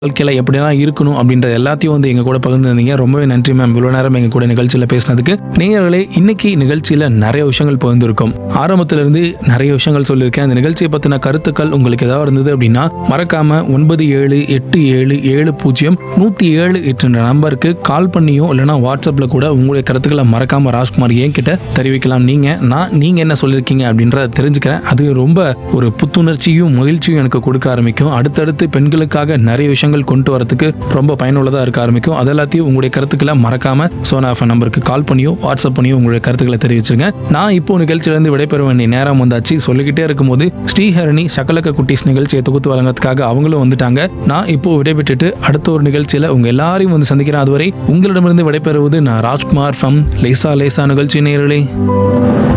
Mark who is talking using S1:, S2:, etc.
S1: வாழ்க்கையில் எப்படிலாம் இருக்கணும் அப்படின்றது எல்லாத்தையும் வந்து எங்க கூட பகிர்ந்துருந்தீங்க ரொம்பவே நன்றி மேம் இவ்வளோ நேரம் எங்க கூட நிகழ்ச்சியில் பேசினதுக்கு நேயர்களே இன்னைக்கு நிகழ்ச்சியில் நிறைய விஷயங்கள் பகிர்ந்திருக்கோம் ஆரம்பத்துல இருந்து நிறைய விஷயங்கள் சொல்லியிருக்கேன் அந்த நிகழ்ச்சியை பற்றின கருத்துக்கள் உங்களுக்கு ஏதாவது இருந்தது அப்படின்னா மறக்காம ஒன்பது ஏழு எட்டு ஏழு ஏழு பூஜ்ஜியம் நூற்றி ஏழு எட்டு நம்பருக்கு கால் பண்ணியோ இல்லைனா வாட்ஸ்அப்பில் கூட உங்களுடைய கருத்துக்களை மறக்காம ராஜ்குமார் ஏன் கிட்ட தெரிவிக்கலாம் நீங்க நான் நீங்க என்ன சொல்லியிருக்கீங்க அப்படின்றத தெரிஞ்சுக்கிறேன் அது ரொம்ப ஒரு புத்துணர்ச்சியும் மகிழ்ச்சியும் எனக்கு கொடுக்க ஆரம்பிக்கும் அடுத்தடுத்து பெண்களுக்காக நிறைய விஷயங்கள் கொண்டு வரதுக்கு ரொம்ப பயனுள்ளதாக இருக்க ஆரம்பிக்கும் அது எல்லாத்தையும் உங்களுடைய கருத்துக்களை மறக்காம சோனா எஃப்எம் நம்பருக்கு கால் பண்ணியோ வாட்ஸ்அப் பண்ணியோ உங்களுடைய கருத்துக்களை தெரிவிச்சிருங்க நான் இப்போ நிகழ்ச்சியிலிருந்து விடைபெற வேண்டிய நேரம் வந்தாச்சு சொல்லிக்கிட்டே இருக்கும்போது ஸ்ரீஹரணி சகலக்க குட்டீஸ் நிகழ்ச்சியை தொகுத்து வழங்குறதுக்காக அவங்களும் வந்துட்டாங்க நான் இப்போ விடைபெற்றுட்டு அடுத்த ஒரு நிகழ்ச்சியில உங்க எல்லாரையும் வந்து சந்திக்கிறேன் அதுவரை உங்களிடமிருந்து விடைபெறுவது நான் ராஜ்குமார் ஃப்ரம் லேசா லேசா நிகழ்ச்சி நேரலே